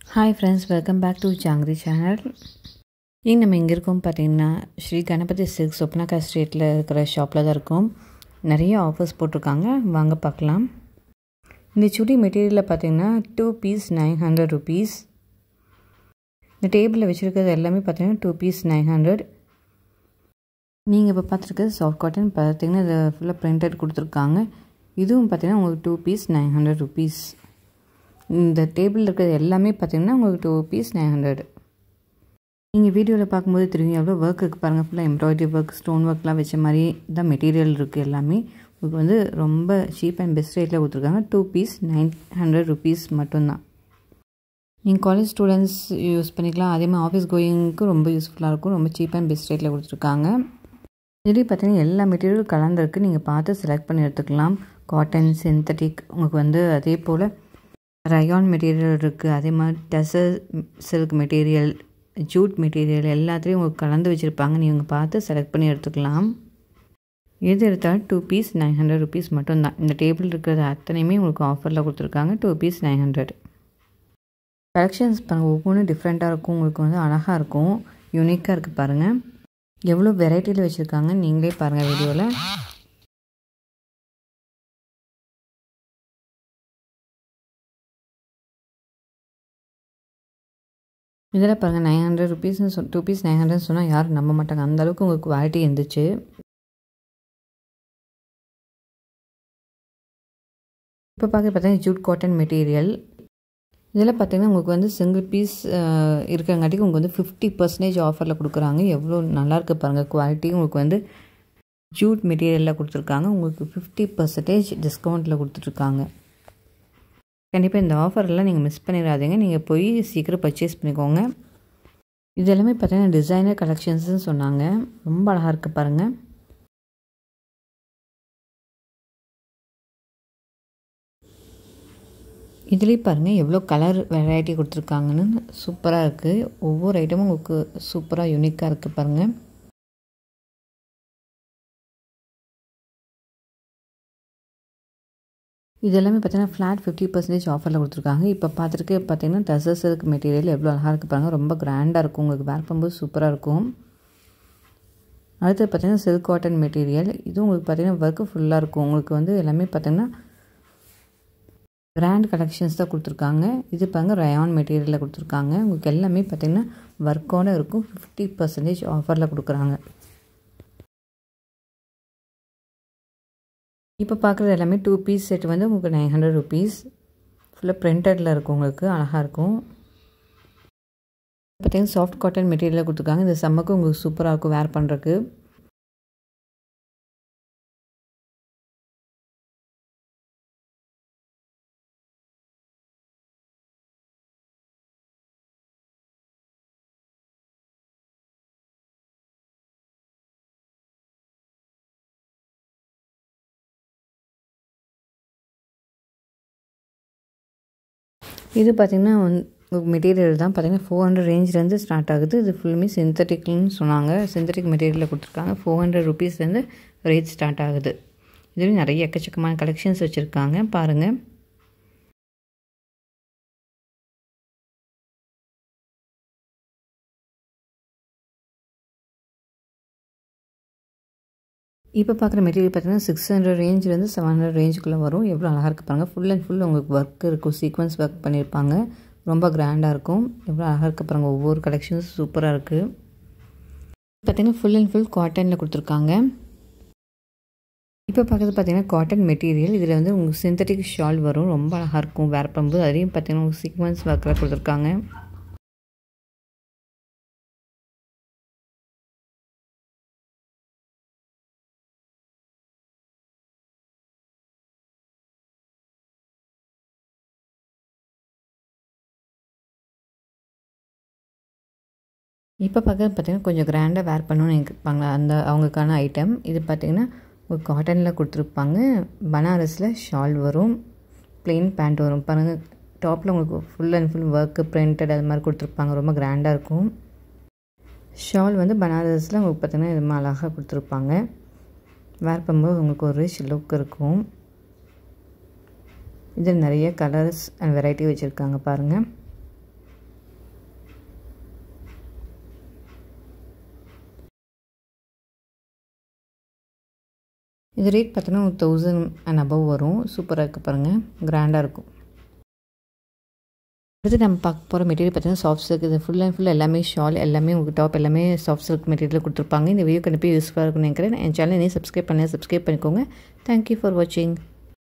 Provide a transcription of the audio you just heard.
hi friends welcome back to Jangiri channel இங்கே நம்ம எங்கே இருக்கோம் பார்த்தீங்கன்னா ஸ்ரீ கணபதி சில்க் சொப்னாக்கா ஸ்ட்ரீட்டில் இருக்கிற ஷாப்பில் தான் இருக்கோம் நிறைய ஆஃபர்ஸ் போட்டிருக்காங்க வாங்க பார்க்கலாம் இந்த சுடி மெட்டீரியலில் பார்த்தீங்கன்னா two piece nine hundred rupees இந்த டேபிளில் வச்சுருக்கிறது எல்லாமே பார்த்தீங்கன்னா டூ பீஸ் நைன் ஹண்ட்ரட் நீங்கள் இப்போ பார்த்துருக்கிறது சாஃப்ட் காட்டன் பார்த்தீங்கன்னா இதை ஃபுல்லாக பிரிண்டட் கொடுத்துருக்காங்க இதுவும் பார்த்தீங்கன்னா உங்களுக்கு two piece nine hundred rupees இந்த டேபிளில் இருக்கிறது எல்லாமே பார்த்தீங்கன்னா உங்களுக்கு டூ பீஸ் நைன் ஹண்ட்ரட் நீங்கள் வீடியோவில் பார்க்கும்போது தெரியும் எவ்வளோ ஒர்க் இருக்குது பாருங்கள் ஃபுல்லாக எம்ப்ராய்டரி ஒர்க் ஸ்டோன் ஒர்க்லாம் வச்ச மாதிரி தான் மெட்டீரியல் இருக்குது எல்லாமே உங்களுக்கு வந்து ரொம்ப சீப் அண்ட் பெஸ்ட் ரேட்டில் கொடுத்துருக்காங்க two piece nine hundred rupees மட்டும்தான் நீங்கள் காலேஜ் ஸ்டூடெண்ட்ஸ் யூஸ் பண்ணிக்கலாம் அதே மாதிரி ஆஃபீஸ் கோயிங்க்கு ரொம்ப யூஸ்ஃபுல்லாக இருக்கும் ரொம்ப சீப் அண்ட் பெஸ்ட் ரேட்டில் கொடுத்துருக்காங்க இதுலேயும் பார்த்தீங்கன்னா எல்லா மெட்டீரியலும் கலந்துருக்கு நீங்கள் பார்த்து செலக்ட் பண்ணி எடுத்துக்கலாம் காட்டன் சிந்தட்டிக் உங்களுக்கு வந்து அதே போல் ரயான் மெட்டீரியல் இருக்குது அதே மாதிரி tussar silk material jute material எல்லாத்துலேயும் உங்களுக்கு கலந்து வச்சுருப்பாங்க நீங்கள் பார்த்து செலக்ட் பண்ணி எடுத்துக்கலாம் எது எடுத்தாலும் two piece nine hundred rupees மட்டும்தான் இந்த டேபிள் இருக்கிறது அத்தனையுமே உங்களுக்கு ஆஃபரில் கொடுத்துருக்காங்க two piece nine hundred collections பாருங்கள் ஒவ்வொன்றும் டிஃப்ரெண்ட்டாக இருக்கும் உங்களுக்கு வந்து அழகாக இருக்கும் யூனிக்காக இருக்குது பாருங்கள் எவ்வளோ வெரைட்டியில் வச்சுருக்காங்க நீங்களே பாருங்கள் வீடியோவில் இதில் பாருங்கள் நைன் ஹண்ட்ரட் ருபீஸ்னு சொல் டூ பீஸ் நைன் ஹண்ட்ரட் சொன்னால் யாரும் நம்ப மாட்டாங்க அந்தளவுக்கு உங்களுக்கு குவாலிட்டி இருந்துச்சு இப்போ பார்க்க பார்த்தீங்கன்னா ஜூட் காட்டன் மெட்டீரியல் இதில் பார்த்தீங்கன்னா உங்களுக்கு வந்து சிங்கிள் பீஸ் இருக்கிறங்காட்டிக்கு உங்களுக்கு வந்து ஃபிஃப்டி பர்சன்டேஜ் ஆஃபரில் கொடுக்குறாங்க எவ்வளோ நல்லாயிருக்கு பாருங்கள் குவாலிட்டி உங்களுக்கு வந்து ஜூட் மெட்டீரியலில் கொடுத்துருக்காங்க உங்களுக்கு ஃபிஃப்டி பர்சன்டேஜ் டிஸ்கவுண்ட்டில் கொடுத்துட்ருக்காங்க கண்டிப்பாக இந்த ஆஃபரெல்லாம் நீங்கள் மிஸ் பண்ணிடாதீங்க நீங்கள் போய் சீக்கிரம் பர்ச்சேஸ் பண்ணிக்கோங்க இது எல்லாமே பார்த்தீங்கன்னா டிசைனர் கலெக்ஷன்ஸ்னு சொன்னாங்க ரொம்ப அழகாக இருக்குது பாருங்கள் இதுலேயும் பாருங்கள் எவ்வளோ கலர் வெரைட்டி கொடுத்துருக்காங்கன்னு சூப்பராக இருக்குது ஒவ்வொரு ஐட்டமும் உங்களுக்கு சூப்பராக யூனிக்காக இருக்குது பாருங்கள் இது எல்லாமே பார்த்தீங்கன்னா ஃப்ளாட் ஃபிஃப்டி பர்சன்டேஜ் ஆஃபரில் கொடுத்துருக்காங்க இப்போ பார்த்துருக்கு பார்த்தீங்கன்னா டசர் சில்க் மெட்டீரியல் எவ்வளோ அழகாக இருக்குது பாருங்கள் ரொம்ப கிராண்டாக இருக்கும் உங்களுக்கு வேர் பண்ணும்போது சூப்பராக இருக்கும் அடுத்து பார்த்தீங்கன்னா சில்க் காட்டன் மெட்டீரியல் இதுவும் உங்களுக்கு பார்த்தீங்கன்னா ஒர்க்கு ஃபுல்லாக இருக்கும் உங்களுக்கு வந்து எல்லாமே பார்த்தீங்கன்னா கிராண்ட் கலெக்ஷன்ஸ் தான் கொடுத்துருக்காங்க இது பாருங்க ரயான் மெட்டீரியலில் கொடுத்துருக்காங்க உங்களுக்கு எல்லாமே பார்த்திங்கன்னா ஒர்க்கோடு இருக்கும் ஃபிஃப்டி பர்சன்டேஜ் ஆஃபரில் கொடுக்குறாங்க இப்போ பார்க்குறது எல்லாமே டூ பீஸ் செட் வந்து உங்களுக்கு நைன் ஹண்ட்ரட் ருபீஸ் ஃபுல்லாக ப்ரிண்டடில் இருக்கும் உங்களுக்கு அழகாக இருக்கும் பார்த்தீங்கன்னா சாஃப்ட் காட்டன் மெட்டீரியலில் கொடுத்துருக்காங்க இந்த சம்மக்கு உங்களுக்கு சூப்பராக இருக்கும் வேர் பண்ணுறதுக்கு இது பார்த்திங்கன்னா மெட்டீரியல் தான் பார்த்திங்கன்னா ஃபோர் ஹண்ட்ரட் ரேஞ்சிலேருந்து ஸ்டார்ட் ஆகுது இது ஃபுல்லுமே சிந்தட்டிக்னு சொன்னாங்க சிந்தட்டிக் மெட்டீரியலில் கொடுத்துருக்காங்க ஃபோர் ஹண்ட்ரட் ருபீஸ்லேருந்து ரேட் ஸ்டார்ட் ஆகுது இதுலேயும் நிறைய எக்கச்சக்கமான கலெக்ஷன்ஸ் வச்சுருக்காங்க பாருங்கள் இப்போ பார்க்குற மெட்டீரியல் பார்த்தீங்கன்னா சிக்ஸ் ஹண்ட்ரட் ரேஞ்சிலேருந்து செவன் ஹண்ட்ரட் ரேஞ்சுக்குள்ளே வரும் எவ்வளோ அழகாக இருக்குது பாருங்கள் ஃபுல் அண்ட் ஃபுல் உங்களுக்கு ஒர்க் இருக்கும் சீக்வன்ஸ் ஒர்க் பண்ணியிருப்பாங்க ரொம்ப கிராண்டாக இருக்கும் எவ்வளோ அழகாக இருக்குது பாருங்கள் ஒவ்வொரு கலெக்ஷன்ஸும் சூப்பராக இருக்குது பார்த்திங்கன்னா ஃபுல் அண்ட் ஃபுல் காட்டனில் கொடுத்துருக்காங்க இப்போ பார்க்குறது பார்த்திங்கன்னா காட்டன் மெட்டீரியல் இதில் வந்து உங்களுக்கு சிந்தட்டிக் ஷால் வரும் ரொம்ப அழகாக இருக்கும் வேர் பண்ணும்போது அதையும் பார்த்திங்கன்னா உங்களுக்கு சீக்வன்ஸ் ஒர்க்கில் கொடுத்துருக்காங்க இப்போ பார்க்குறது பார்த்திங்கன்னா கொஞ்சம் கிராண்டாக வேர் பண்ணணும்னு நினைப்பாங்க அந்த அவங்களுக்கான ஐட்டம் இது பார்த்திங்கன்னா ஒரு காட்டனில் கொடுத்துருப்பாங்க பனாரஸில் ஷால் வரும் ப்ளெயின் பேண்ட் வரும் பாருங்கள் டாப்பில் உங்களுக்கு full and full work printed அது மாதிரி கொடுத்துருப்பாங்க ரொம்ப கிராண்டாக இருக்கும் ஷால் வந்து பனாரஸில் உங்களுக்கு பார்த்திங்கன்னா இது மாதிரி அழகாக கொடுத்துருப்பாங்க வேர் பண்ணும்போது உங்களுக்கு ஒரு ரிச் லுக் இருக்கும் இதில் நிறைய கலர்ஸ் அண்ட் வெரைட்டி வச்சுருக்காங்க பாருங்கள் இது ரேட் பார்த்தீங்கன்னா ஒரு தௌசண்ட் அண்ட் அபவ் வரும் சூப்பராக இருக்குது பாருங்கள் கிராண்டாக இருக்கும் அடுத்து நம்ம பார்க்க போகிற மெட்டீரியல் பார்த்தீங்கன்னா சாஃப்ட் சில்க் இது ஃபுல் அண்ட் ஃபுல் எல்லாமே ஷால் எல்லாமே உங்களுக்கு டாப் எல்லாமே சாஃப்ட் சில்க் மெட்டீரியல் கொடுத்துருப்பாங்க இந்த வீடியோ கண்டிப்பாக யூஸ்ஃபுல்லாக இருக்கும்னு நினைக்கிறேன் என் சேனல் நீ சப்ஸ்கிரைப் பண்ணி சப்ஸ்கிரைப் பண்ணிக்கோங்க தேங்க்யூ ஃபார் வாட்சிங்